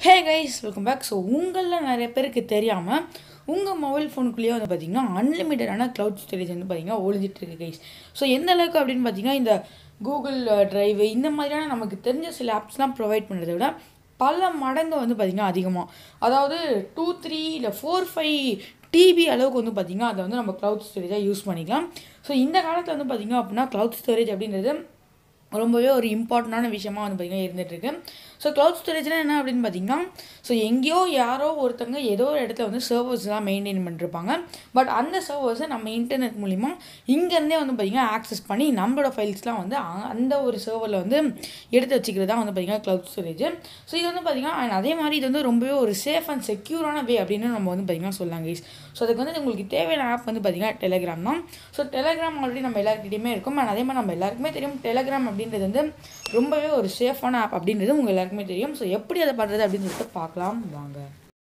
ஹே guys welcome back so உங்களில் நிறைய பேருக்கு தெரியாமல் உங்கள் மொபைல் ஃபோனுக்குள்ளேயே வந்து பார்த்தீங்கன்னா அன்லிமிட்டடான க்ளவுட் ஸ்டோரேஜ் வந்து பார்த்தீங்கன்னா ஒழிஞ்சிட்டு இருக்கு கைஸ் ஸோ எந்த அளவுக்கு அப்படின்னு பார்த்தீங்கன்னா இந்த கூகுள் டிரைவ் இந்த மாதிரியான நமக்கு தெரிஞ்ச சில ஆப்ஸ்லாம் ப்ரொவைட் பண்ணுறதை விட பல மடங்கு வந்து பார்த்திங்கன்னா அதிகமாக அதாவது டூ த்ரீ இல்லை ஃபோர் ஃபைவ் டிபி அளவுக்கு வந்து பார்த்திங்கன்னா அதை வந்து நம்ம க்ளவுட் ஸ்டோரேஜாக யூஸ் பண்ணிக்கலாம் ஸோ இந்த காலத்தில் வந்து பார்த்திங்க அப்படின்னா க்ளவுட் ஸ்டோரேஜ் அப்படின்றது ரொம்பவே ஒரு இம்பார்ட்டண்டான விஷயமா வந்து பார்த்திங்கன்னா இருந்துகிட்ருக்கு ஸோ க்ளவுட் ஸ்டோரேஜ்னால் என்ன அப்படின்னு பார்த்தீங்கன்னா ஸோ எங்கேயோ யாரோ ஒருத்தங்க ஏதோ ஒரு இடத்துல வந்து சர்வர்ஸ் தான் மெயின்டைன் பண்ணிருப்பாங்க பட் அந்த சர்வர்ஸை நம்ம இன்டர்நெட் மூலிமா இங்கேருந்தே வந்து பார்த்திங்கன்னா ஆக்சஸ் பண்ணி நம்மளோட ஃபைல்ஸ்லாம் வந்து அ- அந்த ஒரு சர்வரில் வந்து எடுத்து வச்சுக்கிறது தான் வந்து பார்த்திங்கன்னா க்ளவுட் ஸ்டோரேஜ் ஸோ இது வந்து பார்த்திங்கன்னா and அதே மாதிரி இது வந்து ரொம்பவே ஒரு சேஃப் அண்ட் செக்யூரான வே அப்படின்னு நம்ம வந்து பார்த்திங்கன்னா சொல்லலாம் கைஸ் ஸோ அதுக்கு வந்து உங்களுக்கு தேவையான ஆப் வந்து பார்த்திங்கன்னா டெலிகிராம் தான் ஸோ டெலிகிராம் ஆல்ரெடி நம்ம எல்லாருக்கிட்டையுமே இருக்கும் and அதே மாதிரி நம்ம எல்லாருக்குமே தெரியும் டெலிகிராம் அப்படின்றது வந்து ரொம்பவே ஒரு சேஃபான ஆப் அப்படின்றது உங்கள் எல்லாருக்குமே தெரியும் ஸோ எப்படி அதை பண்ணுறது அப்படின்னு சொல்லிட்டு பார்க்கலாம் வாங்க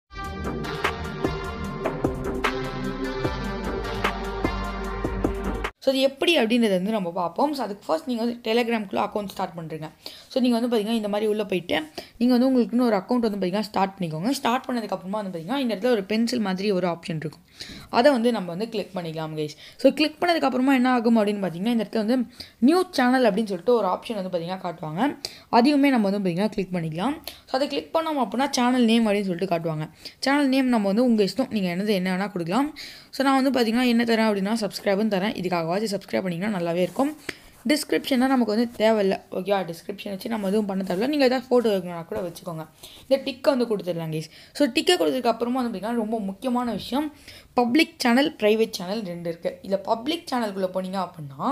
ஸோ அது எப்படி அப்படின்றத வந்து நம்ம பார்ப்போம் ஸோ அதுக்கு ஃபர்ஸ்ட் நீங்கள் வந்து டெலிகிராம்குள்ளே அக்கௌண்ட் ஸ்டார்ட் பண்ணுறீங்க ஸோ நீங்கள் வந்து பார்த்தீங்கன்னா இந்த மாதிரி உள்ளே போயிட்டு நீங்கள் வந்து உங்களுக்குன்னு ஒரு அக்கௌண்ட் வந்து பார்த்தீங்கன்னா ஸ்டார்ட் பண்ணிக்கோங்க ஸ்டார்ட் பண்ணதுக்கப்புறமா வந்து பார்த்தீங்கன்னா இந்த இடத்துல ஒரு பென்சில் மாதிரி ஒரு ஆப்ஷன் இருக்கும் அதை வந்து நம்ம வந்து கிளிக் பண்ணிக்கலாம் கைஸ் ஸோ கிளிக் பண்ணதுக்கப்புறமா என்ன ஆகும் அப்படின்னு பார்த்தீங்கன்னா இந்த இடத்துல வந்து நியூ சேனல் அப்படின்னு சொல்லிட்டு ஒரு ஆப்ஷன் வந்து பார்த்தீங்கன்னா காட்டுவாங்க அதையுமே நம்ம வந்து பார்த்தீங்கன்னா கிளிக் பண்ணிக்கலாம் ஸோ அதை கிளிக் பண்ணோம் அப்படின்னா சேனல் நேம் அப்படின்னு சொல்லிட்டு காட்டுவாங்க சேனல் நேம் நம்ம வந்து உங்கள் இஷ்டம் நீங்கள் என்னது என்ன வேணால் கொடுக்கலாம் ஸோ நான் வந்து பார்த்தீங்கன்னா என்ன தரேன் அப்படின்னா சப்ஸ்கிரைபும் தரேன் இதுக்காகவாச்சும் சப்ஸ்கிரைப் பண்ணிங்கன்னா நல்லாவே இருக்கும் டிஸ்கிரிப்ஷன் தான் நமக்கு வந்து தேவையில்லை ஓகேவா டிஸ்கிரிப்ஷன் வச்சு நம்ம எதுவும் பண்ண தேவையில்ல நீங்கள் எதாவது ஃபோட்டோ வைக்கணும்னா கூட வச்சுக்கோங்க இந்த டிக்கை வந்து கொடுத்துடலாம் கேஸ் ஸோ டிக்கை கொடுத்ததுக்கு அப்புறமா வந்து பார்த்தீங்கன்னா ரொம்ப முக்கியமான விஷயம் பப்ளிக் சேனல் ப்ரைவேட் சேனல் ரெண்டு இருக்குது இதில் பப்ளிக் சேனலுக்குள்ளே போனீங்க அப்படின்னா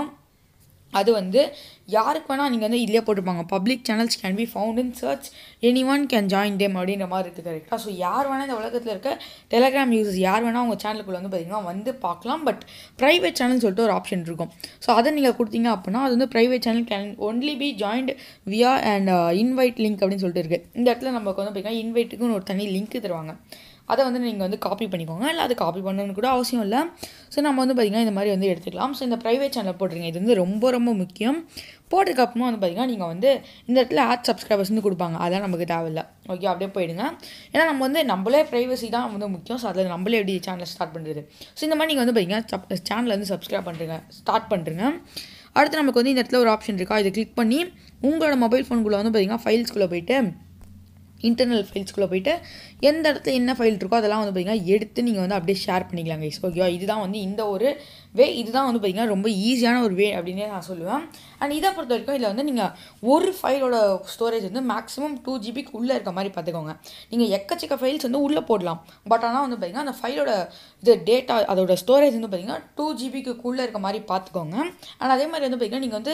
அது வந்து யாருக்கு வேணால் நீங்கள் வந்து இதிலே போட்டிருப்பாங்க public channels can be found in search anyone can join them அப்படின்ற மாதிரி இருக்குது கரெக்டாக ஸோ யார் வேணால் இந்த உலகத்தில் இருக்க டெலிகிராம் யூசர்ஸ் யார் வேணால் உங்கள் சேனலுக்குள்ளே வந்து பார்த்தீங்கன்னா வந்து பார்க்கலாம் பட் ப்ரைவேட் சேனல் சொல்லிட்டு ஒரு ஆப்ஷன் இருக்கும் ஸோ அதை நீங்கள் கொடுத்தீங்க அப்படின்னா அது வந்து private channel can only be joined via and invite link அப்படின்னு சொல்லிட்டு இருக்குது இந்த இடத்துல நமக்கு வந்து பார்த்தீங்கன்னா இன்வைட்டுக்குன்னு ஒரு தனி லிங்க் தருவாங்க அதை வந்து நீங்கள் வந்து காப்பி பண்ணிக்கோங்க இல்லை அது காப்பி பண்ணணும்னு கூட அவசியம் இல்லை ஸோ நம்ம வந்து பார்த்திங்கன்னா இந்த மாதிரி வந்து எடுத்துக்கலாம் ஸோ இந்த ப்ரைவேட் சேனல் போட்டுருங்க இது வந்து ரொம்ப ரொம்ப முக்கியம் போட்டதுக்கு அப்புறமா வந்து பார்த்திங்கன்னா நீங்கள் வந்து இந்த இடத்துல ஆட் சப்ஸ்கிரைபர்ஸ் வந்து கொடுப்பாங்க அதெல்லாம் நமக்கு தேவையில்லை ஓகே அப்படியே போயிடுங்க ஏன்னா நம்ம வந்து நம்மளே ப்ரைவசி தான் வந்து முக்கியம் ஸோ அதில் நம்மளே எப்படி சேனலை ஸ்டார்ட் பண்ணுறது ஸோ இந்த மாதிரி நீங்கள் வந்து பார்த்திங்கன்னா சேனலை வந்து சப்ஸ்கிரைப் பண்ணுறீங்க ஸ்டார்ட் பண்ணுறீங்க அடுத்து நமக்கு வந்து இந்த இடத்துல ஒரு ஆப்ஷன் இருக்கா இதை கிளிக் பண்ணி உங்களோட மொபைல் ஃபோனுக்குள்ளே வந்து பார்த்திங்கன்னா ஃபைல்ஸ்குள்ளே போயிட்டு இன்டர்னல் ஃபைல்ஸ்குள்ளே போயிட்டு எந்த இடத்துல என்ன ஃபைல் இருக்கோ அதெல்லாம் வந்து பார்த்திங்கன்னா எடுத்து நீங்கள் வந்து அப்படியே ஷேர் பண்ணிக்கலாம் கைஸ் ஓகேவா இதுதான் வந்து இந்த ஒரு வே இதுதான் வந்து பார்த்திங்கன்னா ரொம்ப ஈஸியான ஒரு வே அப்படின்னே நான் சொல்லுவேன் அண்ட் இதை பொறுத்த வரைக்கும் இதில் வந்து நீங்கள் ஒரு ஃபைலோட ஸ்டோரேஜ் வந்து மேக்ஸிமம் டூ ஜிபிக்கு உள்ளே இருக்க மாதிரி பார்த்துக்கோங்க நீங்கள் எக்கச்சக்க ஃபைல்ஸ் வந்து உள்ளே போடலாம் பட் ஆனால் வந்து பார்த்திங்கன்னா அந்த ஃபைலோட இது டேட்டா அதோட ஸ்டோரேஜ் வந்து பார்த்திங்கன்னா டூ ஜிபிக்குள்ளே இருக்க மாதிரி பார்த்துக்கோங்க அண்ட் அதே மாதிரி வந்து பார்த்திங்கன்னா நீங்கள் வந்து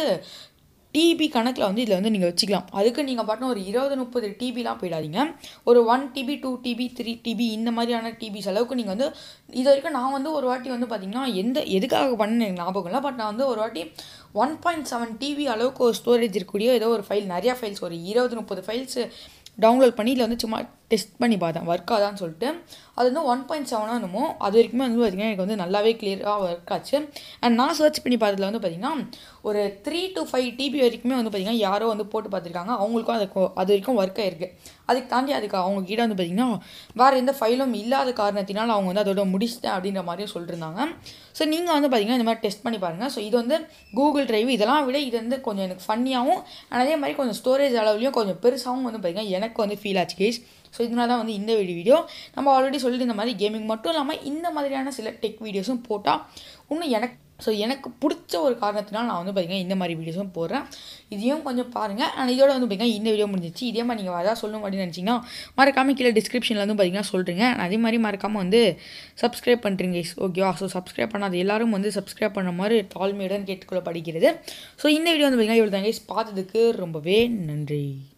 டிபி கணக்கில் வந்து இதில் வந்து நீங்கள் வச்சுக்கலாம் அதுக்கு நீங்கள் பாட்டும் ஒரு இருபது முப்பது டிபிலாம் போயிடாதீங்க ஒரு one DP two DP three DP இந்த மாதிரியான டிபிஸ் அளவுக்கு நீங்கள் வந்து இது வரைக்கும் நான் வந்து ஒரு வாட்டி வந்து பார்த்தீங்கன்னா எந்த எதுக்காக பண்ண எனக்கு ஞாபகம் இல்லை பட் நான் வந்து ஒரு வாட்டி ஒன் பாயிண்ட் செவன் டிபி அளவுக்கு ஒரு ஸ்டோரேஜ் இருக்கக்கூடிய ஏதோ ஒரு ஃபைல் நிறையா ஃபைல்ஸ் ஒரு இருபது முப்பது ஃபைல்ஸ் டவுன்லோட் பண்ணி இதில் வந்து சும்மா டெஸ்ட் பண்ணி பார்த்தேன் ஒர்க் ஆதான்னு சொல்லிட்டு அது வந்து ஒன் பாயிண்ட் செவனாக என்னமோ அது வரைக்குமே வந்து பார்த்திங்கன்னா எனக்கு வந்து நல்லாவே கிளியராக ஒர்க் ஆச்சு அண்ட் நான் சர்ச் பண்ணி பார்த்ததுல வந்து பார்த்திங்கன்னா ஒரு த்ரீ டு ஃபைவ் டிபி வரைக்குமே வந்து பார்த்திங்கன்னா யாரோ வந்து போட்டு பார்த்துருக்காங்க அவங்களுக்கும் அது கொ- அது வரைக்கும் ஒர்க் ஆயிருக்கு அதுக்கு தாண்டி அதுக்கு அவங்க கிட்ட வந்து பார்த்திங்கன்னா வேறு எந்த ஃபைலும் இல்லாத காரணத்தினால் அவங்க வந்து அதோட முடிச்சிட்டேன் அப்படின்ற மாதிரியும் சொல்லியிருந்தாங்க ஸோ நீங்கள் வந்து பார்த்திங்கன்னா இந்த மாதிரி டெஸ்ட் பண்ணி பாருங்கள் ஸோ இது வந்து கூகுள் டிரைவ் இதெல்லாம் விட இது வந்து கொஞ்சம் எனக்கு ஃபன்னியாகவும் அதே மாதிரி கொஞ்சம் ஸ்டோரேஜ் அளவுலையும் கொஞ்சம் பெருசாகவும் வந்து பார்த்திங்கன்னா எனக்கு வந்து ஃபீல் ஆச்சு கேஸ் ஸோ இதனால தான் வந்து இந்த வீடியோ நம்ம ஆல்ரெடி சொல்லிட்டு இந்த மாதிரி கேமிங் மட்டும் இல்லாமல் இந்த மாதிரியான சில டெக் வீடியோஸும் போட்டால் இன்னும் எனக்கு ஸோ எனக்கு பிடிச்ச ஒரு காரணத்தினால் நான் வந்து பார்த்திங்கன்னா இந்த மாதிரி வீடியோஸும் போடுறேன் இதையும் கொஞ்சம் பாருங்கள் அண்ட் இதோட வந்து பார்த்திங்கன்னா இந்த வீடியோ முடிஞ்சிச்சு இதே மாதிரி நீங்கள் அதான் சொல்லணும் அப்படின்னு நினச்சிங்கன்னா மறக்காமல் கீழே டிஸ்கிரிப்ஷனில் வந்து பார்த்திங்கன்னா சொல்கிறீங்க அதே மாதிரி மறக்காமல் வந்து சப்ஸ்கிரைப் பண்ணுறீங்க ஓகேவா ஸோ சப்ஸ்கிரைப் பண்ணாத எல்லாரும் வந்து சப்ஸ்கிரைப் பண்ண மாதிரி தாழ்மையுடன் கேட்டுக்கொள்ள படிக்கிறது ஸோ இந்த வீடியோ வந்து பார்த்திங்கன்னா இவ்வளோ தாங்க பார்த்ததுக்கு ரொம்பவே நன்றி